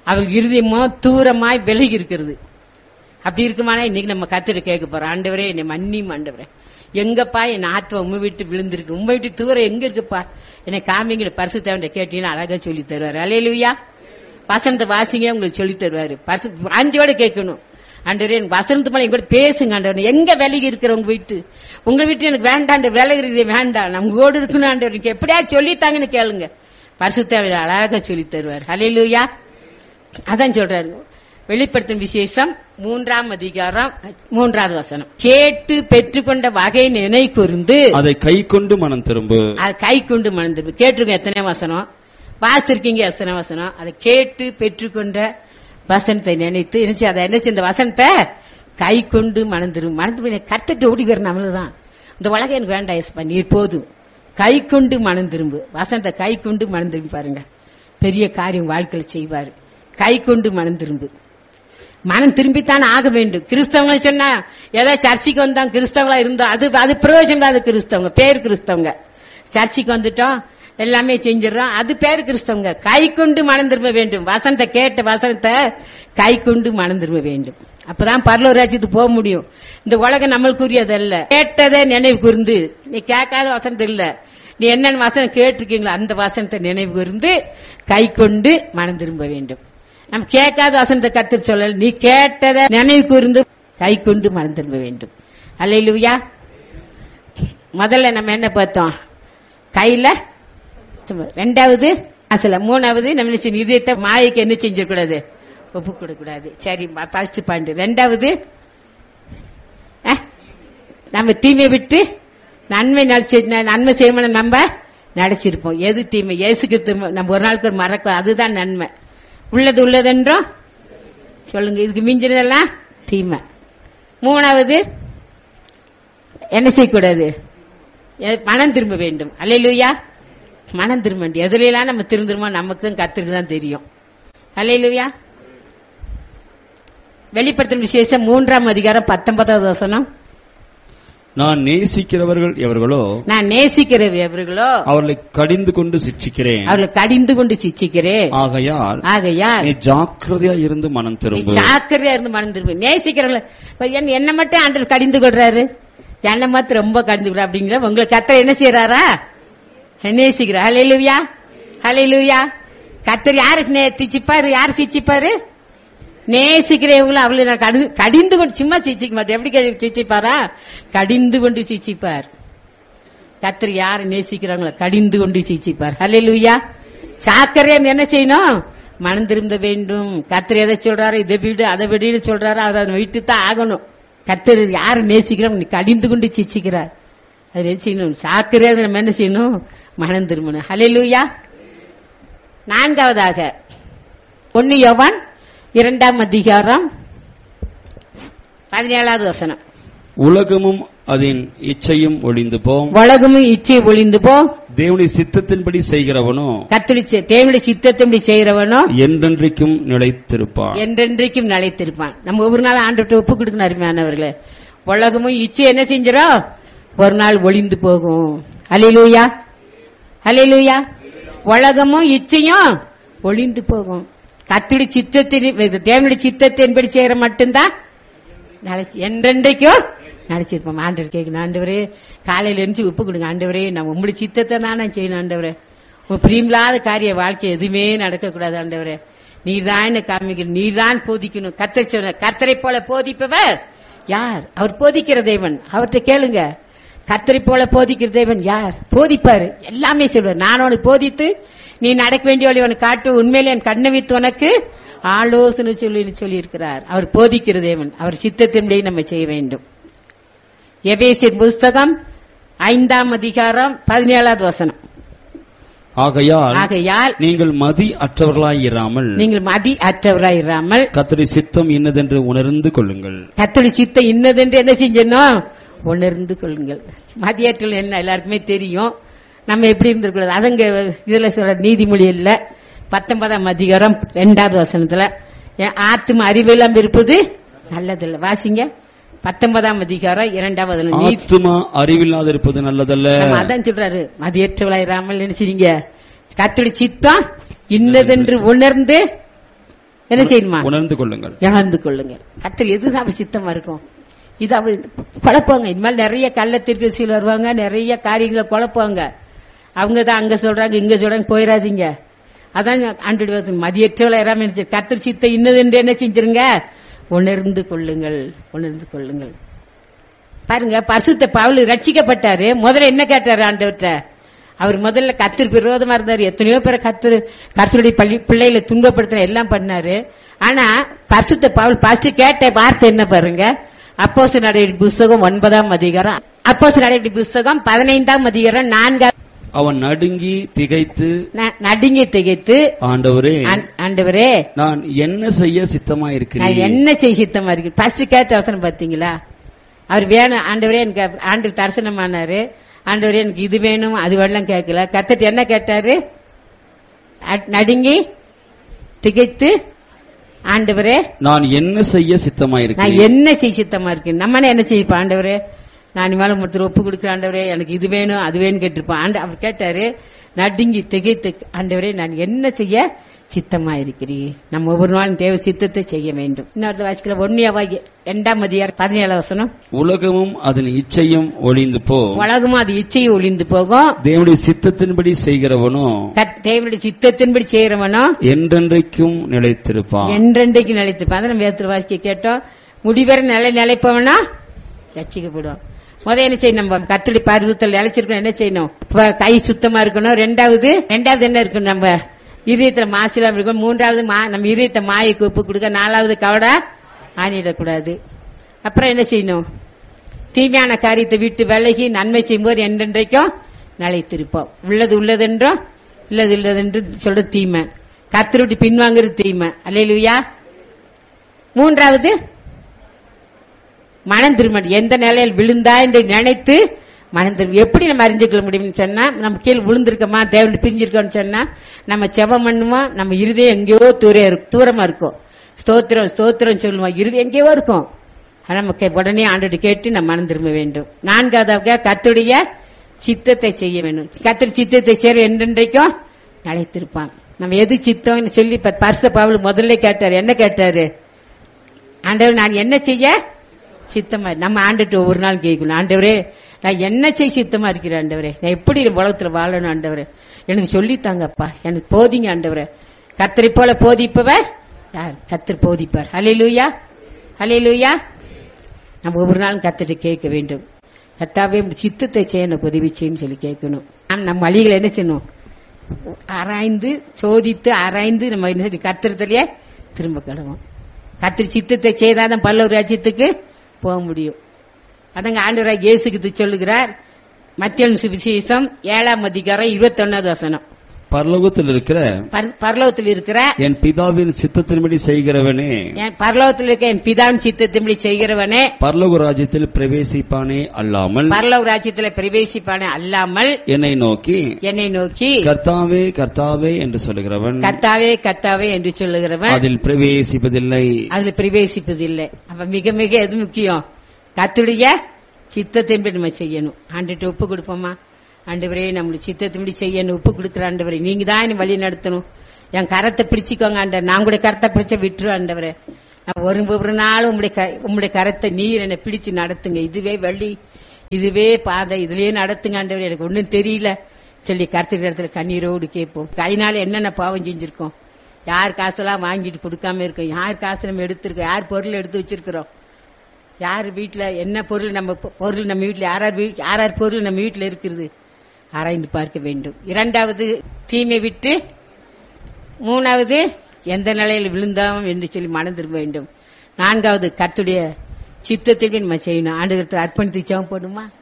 அவள் இருதயமோ தூரமாய் விலகி இருக்கிறது அப்படி இருக்குமானா இன்னைக்கு நம்ம கத்திர கேட்க போறோம் ஆண்டவரே என்னை மன்னியும் ஆண்டவரே எங்கப்பா என் ஆத்மா உண்மை விட்டு விழுந்திருக்கு உண்மை விட்டு தூரம் எங்க இருக்குப்பா என்னை காமிங்கிற பரிசு தேவன் கேட்டீங்கன்னா அழகா சொல்லி தருவாரு அலையலுயா வசனத்தை வாசிங்க உங்களுக்கு சொல்லி தருவாரு பரிசு அஞ்சோட கேட்கணும் ஆண்டவரே எனக்கு வசனத்து மேல எங்கூட பேசுங்க ஆண்டவர் எங்க விலகி இருக்கிற உங்க வீட்டு உங்க வீட்டு எனக்கு வேண்டாம் விலகிறது வேண்டாம் நம்ம கூட இருக்கணும் ஆண்டவர் எனக்கு எப்படியா சொல்லித்தாங்கன்னு கேளுங்க பரிசு தேவை அழகா சொல்லி தருவார் அலையலுயா அதான் சொல்றாரு வெளிப்படுத்தும் விசேஷம் மூன்றாம் அதிகாரம் மூன்றாவது வசனம் கேட்டு பெற்றுக்கொண்ட வகை நினை கூர்ந்து அதை கை கொண்டு மனம் திரும்பு அது கை கொண்டு மணந்திருப்பு கேட்டிருக்கோம் எத்தனை வசனம் வாசித்திருக்கீங்க எத்தனை வசனம் அதை கேட்டு பெற்றுக்கொண்ட வசனத்தை நினைத்து நினைச்சு அதை என்ன இந்த வசனத்தை கை கொண்டு மணந்திரும் மணந்து கத்துட்டு ஓடி வர நம்மளதான் இந்த உலகம் எனக்கு வேண்டாம் எஸ்பா நீர் போதும் கை கொண்டு மனம் திரும்பு வசனத்தை கை கொண்டு மனம் திரும்பி பாருங்க பெரிய காரியம் வாழ்க்கையில் செய்வார் கை கொண்டு மனம் திரும்பு மனம் திரும்பித்தான் ஆக வேண்டும் கிறிஸ்தவங்க சொன்னா ஏதோ சர்ச்சைக்கு வந்தோம் கிறிஸ்தவங்களா இருந்தோம் அது அது பிரயோஜனம் இல்லாத கிறிஸ்தவங்க பேர் கிறிஸ்தவங்க சர்ச்சைக்கு வந்துட்டோம் எல்லாமே செஞ்சிடறோம் அது பேர் கிறிஸ்தவங்க கை கொண்டு மனம் திரும்ப வேண்டும் வசனத்தை கேட்ட வசனத்தை கை கொண்டு மனம் திரும்ப வேண்டும் அப்பதான் பரலூர் ராஜ்யத்துக்கு போக முடியும் இந்த உலகம் நம்மளுக்குரியதல்ல கேட்டதை நினைவு கூர்ந்து நீ கேட்காத வசனத்தை இல்ல நீ என்னென்ன வசனம் கேட்டிருக்கீங்களோ அந்த வசனத்தை நினைவு கூர்ந்து கை கொண்டு மனம் திரும்ப வேண்டும் நம்ம கேட்காத வசனத்தை கத்து சொல்லல நீ கேட்டதை நினைவு கூர்ந்து கை கொண்டு மனம் திரும்ப வேண்டும் அல்லையிலுயா முதல்ல நம்ம என்ன பார்த்தோம் கையில சும்மா. ரெண்டாவது அசல மூணாவது நம்ம என்ன செய்யணும்? இதயத்தை மாயைக்கு என்ன செஞ்சிடக்கூடாது ஒப்பு கொடுக்கூடாது சரி ஃபர்ஸ்ட் பாயிண்ட் ரெண்டாவது அஹ், நம்ம தீமை விட்டு நன்மை நடிச்சு நன்மை செய்யணும் நம்ம நடிச்சிருப்போம் எது தீமை இயேசுக்கு நம்ம ஒரு நாளுக்கு ஒரு மறக்க அதுதான் நன்மை உள்ளது உள்ளதென்றோம் சொல்லுங்க இதுக்கு மிஞ்சினதெல்லாம் தீமை மூணாவது என்ன செய்யக்கூடாது எ- மனம் திரும்ப வேண்டும் அல்லையிலுயா மனம் திரும்ப வேண்டும் எதுலாம் நம்ம திருந்துருமோ நமக்கு தான் கத்திருக்கு தான் தெரியும் அல்லையிலுயா வெளிப்படுத்தும் விசேஷம் மூன்றாம் அதிகாரம் பத்தொன்பதாவது வசனம் நான் நேசிக்கிறவர்கள் எவர்களோ நான் நேசிக்கிறவர்களோ அவர்களை கடிந்து கொண்டு சிட்சிக்கிறேன் அவர்களை கடிந்து கொண்டு சிச்சிக்கிறேன் ஆகையால் ஆகையால் நீ ஜாக்கிரதையா இருந்து மனம் நீ திரும்பு ஜாக்கிரதையா இருந்து மனம் திரும்ப நேசிக்கிறவங்கள இப்ப என்ன- என்ன மட்டும் ஆண்டவர் கடிந்து கொள்றாரு என்ன மாத்திரம் ரொம்ப கடிந்து கொள்ற அப்படிங்கிற உங்களுக்கு கத்தர் என்ன செய்யறாரா நேசிக்கிறார் ஹலே லூயா ஹலே லூயா கத்தர் யாரு நே- சிச்சிப்பாரு யாரு சிச்சிப்பாரு நேசிக்கிறவங்கள அவளை நான் கடி- கடிந்து கொண்டு சும்மா சிச்சிக்க மாட்டேன் எப்படி கடி- சிச்சிப்பாரா கடிந்து கொண்டு சிச்சிப்பார் கத்தர் யாரை நேசிக்கிறாங்களோ கடிந்து கொண்டு சிச்சிப்பார் ஹலே லூயா சாக்கரையா என்ன செய்யணும் மனம் திரும்ப வேண்டும் கத்தர் எதை சொல்றாரு இதை விடு அதை விடுன்னு சொல்றாரு அதை விட்டு தான் ஆகணும் கத்தர் யாரை நேசிக்கிறோம் நீ கடிந்து கொண்டு சிச்சிக்கிறார் அது என்ன செய்யணும் சாக்கரையா நம்ம என்ன செய்யணும் மனம் திரும்பணும் ஹலே லூயா நான்காவதாக ஒன்னு யோவான் இரண்டாம் அதிகாரம் பதினேழாவது வசனம் உலகமும் அதன் இச்சையும் ஒளிந்து போம் உலகமும் இச்சை ஒளிந்து போ தேவனுடைய சித்தத்தின்படி செய்கிறவனோ கத்தடி தேவனுடைய சித்தத்தின்படி செய்கிறவனோ என்றென்றைக்கும் நிலைத்திருப்பான் என்றென்றைக்கும் நிலைத்திருப்பான் நம்ம ஒவ்வொரு நாள் ஆண்டு ஒப்பு கொடுக்கணும் அருமையானவர்களே உலகமும் இச்சை என்ன செஞ்சிடும் ஒரு நாள் ஒளிந்து போகும் அலிலூயா அலிலூயா உலகமும் இச்சையும் ஒளிந்து போகும் கத்துடி சித்தத்தின் தேவனுடைய சித்தத்தின்படி செய்யற மட்டும்தான் நினைச்சு என்றென்றைக்கும் நினைச்சிருப்போம் ஆண்டவர் கேட்கணும் ஆண்டவரே காலையில இருந்து உப்பு கொடுங்க ஆண்டவரே நான் உங்களுடைய சித்தத்தை தான் நான் செய்யணும் ஆண்டவரே உன் பிரியமில்லாத காரிய வாழ்க்கை எதுவுமே நடக்கக்கூடாது ஆண்டவரே நீர்தான் என்ன காமிக்கணும் நீர்தான் போதிக்கணும் கத்தரை சொன்ன கத்தரை போல போதிப்பவர் யார் அவர் போதிக்கிற தேவன் அவர்கிட்ட கேளுங்க கத்தரை போல போதிக்கிற தேவன் யார் போதிப்பாரு எல்லாமே சொல்வார் நான் உனக்கு போதித்து நீ நடக்க வேண்டிய வழி உனக்கு காட்டு உண்மையில என் கண்ணை வைத்து உனக்கு ஆலோசனை சொல்லி சொல்லி இருக்கிறார் அவர் போதிக்கிற தேவன் அவர் சித்தத்தின்படி நம்ம செய்ய வேண்டும் எபேசியர் புஸ்தகம் ஐந்தாம் அதிகாரம் பதினேழாவது வசனம் ஆகையால் ஆகையால் நீங்கள் மதி அற்றவர்களாய் இராமல் நீங்கள் மதி அற்றவராயிராமல் கத்தருடைய சித்தம் இன்னதென்று உணர்ந்து கொள்ளுங்கள் கத்தடி சித்த இன்னதென்று என்ன செஞ்சணும் உணர்ந்து கொள்ளுங்கள் மதியாற்றல் என்ன எல்லாருக்குமே தெரியும் நம்ம எப்படி இருந்திருக்கூடாது அதுங்க இதுல சொல்ற நீதிமொழி இல்ல பத்தொன்பதாம் அதிகாரம் ரெண்டாவது வசனத்துல என் ஆத்தும அறிவெல்லாம் இருப்பது நல்லதில்ல வாசிங்க பத்தொன்பதாம் அதிகாரம் இரண்டாவது நீதி ஆத்துமா அறிவில்லாத இருப்பது நல்லதல்ல நம்ம அதான் சொல்றாரு மதியற்றவளாயிராமல் நினைச்சிருங்க கத்தடி சித்தம் இன்னதென்று உணர்ந்து என்ன செய்யணுமா உணர்ந்து கொள்ளுங்கள் இழந்து கொள்ளுங்க கத்தர் எதுதான் அவர் சித்தமா இருக்கும் இது அவர் குழப்பாங்க இனிமேல் நிறைய கள்ள திருக்கசியில் வருவாங்க நிறைய காரியங்களை குழப்பாங்க அவங்க தான் அங்க சொல்றாங்க இங்க சொல்றாங்க போயிடாதீங்க அதான் ஆண்டு மதியற்றவளை இறாம கத்தர் சித்த இன்னது என்ன செஞ்சிருங்க உணர்ந்து கொள்ளுங்கள் உணர்ந்து கொள்ளுங்கள் பாருங்க பரிசுத்த பவுல் ரட்சிக்கப்பட்டாரு முதல்ல என்ன கேட்டாரு ஆண்டவர்கிட்ட அவர் முதல்ல கத்திற்கு விரோதமா இருந்தாரு எத்தனையோ பேரை கத்திர கத்தருடைய பள்ளி பிள்ளைகளை துன்பப்படுத்தின எல்லாம் பண்ணாரு ஆனா பரிசுத்த பவுல் ஃபர்ஸ்ட் கேட்ட வார்த்தை என்ன பாருங்க அப்போசு நடவடிக்கை புஸ்தகம் ஒன்பதாம் அதிகாரம் அப்போசு நடவடிக்கை புஸ்தகம் பதினைந்தாம் அதிகாரம் நான்காம் அவன் நடுங்கி திகைத்து ந- நடுங்கி திகைத்து ஆண்டவரே ஆண்- ஆண்டவரே நான் என்ன செய்ய நான் சித்தமாயிருக்கிறேன் என்ன செய்ய சித்தமா இருக்கு ஃபர்ஸ்ட் கேட்ட அவசரம் பாத்தீங்களா அவர் வேணும் ஆண்டவரே எனக்கு ஆண்டு தரிசனமானாரு ஆண்டவரே எனக்கு இது வேணும் அது வேணும் கேட்கல கத்துட்டு என்ன கேட்டாரு அ- நடுங்கி திகைத்து ஆண்டவரே நான் என்ன செய்ய நான் சித்தமாயிருக்கிறேன் என்ன செய்ய சித்தமா இருக்கு நம்ம என்ன செய்யப்பா ஆண்டவரே நான் மேல ஒருத்தர் ஒப்பு கொடுக்குற ஆண்டவரே எனக்கு இது வேணும் அது வேணும் கேட்டிருப்பான் ஆண்ட அவர் கேட்டாரு நடுங்கி திகைத்து ஆண்டவரே நான் என்ன செய்ய சித்தமா இருக்கிறீர் நம்ம ஒவ்வொரு நாளும் தேவ சித்தத்தை செய்ய வேண்டும் இன்னொருத்த வாசிக்கிற ஒன்னியாவாகி இரண்டாம் அதிகாரம் பதினேழு வசனம் உலகமும் அதன் இச்சையும் ஒளிந்து போ உலகமும் அது இச்சையை ஒளிந்து போகும் தேவனுடைய சித்தத்தின்படி செய்கிறவனோ கத்- தேவனுடைய சித்தத்தின்படி செய்யறவனோ என்றென்றைக்கும் நிலைத்திருப்பான் என்றென்றைக்கு நிலைத்திருப்பான் அதை நம்ம வேத்திர வாசிக்க கேட்டோம் முடிவரை நிலை நிலைப்பவனா ரட்சிக்கப்படுவோம் முதல் என்ன செய்யணும் நம்ம கத்தடி பருவத்தில் நிலைச்சிருக்கணும் என்ன செய்யணும் இப்ப கை சுத்தமா இருக்கணும் ரெண்டாவது ரெண்டாவது என்ன இருக்கணும் நம்ம இதயத்துல மாசிலாம் இருக்கணும் மூன்றாவது மா- நம்ம இதயத்தை மாயக்கு உப்பு கொடுக்க நாலாவது கவடா ஆணிடக்கூடாது அப்புறம் என்ன செய்யணும் தீமையான காரியத்தை விட்டு விலகி நன்மை செய்யும்போது என்றென்றைக்கும் நிலைத்திருப்போம் உள்ளது உள்ளதென்றும் இல்லது இல்லதென்று சொல்றது தீமை கத்தரை விட்டு பின்வாங்குறது தீமை அல்லையா மூன்றாவது மனம் திரும்ப எந்த நிலையில் விழுந்தா என்று நினைத்து மனம் திரும்ப எப்படி நம்ம அறிஞ்சுக்கொள்ள முடியும்னு சொன்னா நம்ம கீழே விழுந்திருக்கோமா தேவன் பிரிஞ்சிருக்கோம்னு சொன்னா நம்ம செபம் பண்ணுவோம் நம்ம இருதயம் எங்கேயோ தூர இருக்கு- தூரமா இருக்கும் ஸ்தோத்திரம் ஸ்தோத்திரம் சொல்லுவோம் இருதயம் எங்கேயோ இருக்கும் ஆனா நமக்கு உடனே ஆண்டோடு கேட்டு நம்ம மனம் திரும்ப வேண்டும் நான்காவதாக கத்துடைய சித்தத்தை செய்ய வேண்டும் கத்தர் சித்தத்தை செய்ய என்றென்றைக்கும் நிலைத்திருப்பான் நம்ம எது சித்தம்னு சொல்லி இப்ப பரிசு பவுல் முதல்ல கேட்டாரு என்ன கேட்டாரு ஆண்டவர் நான் என்ன செய்ய சித்தமா நம்ம ஆண்டுட்டு ஒவ்வொரு நாள் கேட்கணும் ஆண்டவரே நான் என்ன செய்ய சித்தமா இருக்கிறேன் ஆண்டவரே நான் எப்படி இந்த உலகத்துல வாழணும் ஆண்டவரே எனக்கு சொல்லித்தாங்கப்பா எனக்கு போதிங்க ஆண்டவரே கத்தரை போல போதிப்பவர் யார் கத்தர் போதிப்பார் ஹalleluya ஹalleluya நம்ம ஒவ்வொரு நாளும் கத்திட்டு கேட்க வேண்டும் கத்தாவே உம் சித்தத்தை செய்ய எனக்கு உதவி செய்யும் சொல்லி கேட்கணும் ஆனா நம்ம வழிகளை என்ன செய்யணும் ஆராய்ந்து சோதித்து ஆராய்ந்து நம்ம என்ன செய்யணும்? கர்த்தரத்திலேயே திரும்ப கிடவோம் கத்திரி சித்தத்தை செய்தாதான் பல்லவர் ராஜ்யத்துக்கு போக முடியும் அதங்க ஆண்டவராக இயேசுக்கு சொல்லுகிறார் மத்திய சுவிசேஷம் ஏழாம் அதிகாரம் இருபத்தொன்னாவது வசனம் பரலோகத்தில் இருக்கிற பர- பரலோகத்தில் இருக்கிற என் பிதாவின் சித்தத்தின்படி செய்கிறவனே என் பரலோகத்தில் இருக்க என் பிதாவின் சித்தத்தின்படி செய்கிறவனே பரலோக ராஜ்யத்தில் பிரவேசிப்பானே அல்லாமல் பரலோக ராஜ்யத்தில் பிரவேசிப்பானே அல்லாமல் என்னை நோக்கி என்னை நோக்கி கர்த்தாவே கர்த்தாவே என்று சொல்லுகிறவன் கத்தாவே கத்தாவே என்று சொல்லுகிறவன் அதில் பிரவேசிப்பதில்லை அதுல பிரவேசிப்பதில்லை அப்ப மிக மிக எது முக்கியம் கத்துடைய சித்தத்தின்படி நம்ம செய்யணும் ஆண்டுட்டு ஒப்பு கொடுப்போமா ஆண்டவரே நம்மளுடைய சித்தத்தின்படி செய்யணும் ஒப்பு கொடுக்குற ஆண்டவரே நீங்க தான் என்னை வழி நடத்தணும் என் கரத்தை பிடிச்சிக்கோங்க ஆண்டவர் நான் கூட கரத்தை பிடிச்ச விட்டுரு ஆண்டவரே நான் ஒரு ஒரு நாள் உங்களுடைய க- உங்களுடைய கரத்தை நீர் என்னை பிடிச்சு நடத்துங்க இதுவே வழி இதுவே பாதை இதுலயே நடத்துங்க ஆண்டவரே எனக்கு ஒன்றும் தெரியல சொல்லி கருத்துக்கிற இடத்துல கண்ணீரோடு கேட்போம் கைனால என்னென்ன பாவம் செஞ்சிருக்கோம் யார் காசெல்லாம் வாங்கிட்டு கொடுக்காம இருக்கோம் யார் காசு நம்ம எடுத்திருக்கோம் யார் பொருள் எடுத்து வச்சிருக்கிறோம் யார் வீட்ல என்ன பொருள் நம்ம பொ- பொருள் நம்ம வீட்ல யார் யார் வீ- யார் யார் பொருள் நம்ம வீட்ல இருக்கிறது ஆராய்ந்து பார்க்க வேண்டும் இரண்டாவது தீமை விட்டு மூணாவது எந்த நிலையில் விழுந்தாம் என்று சொல்லி மனம் திரும்ப வேண்டும் நான்காவது கர்த்துடைய சித்தத்தில் நம்ம செய்யணும் ஆண்டு அர்ப்பணித்து ஜெபம் போடுமா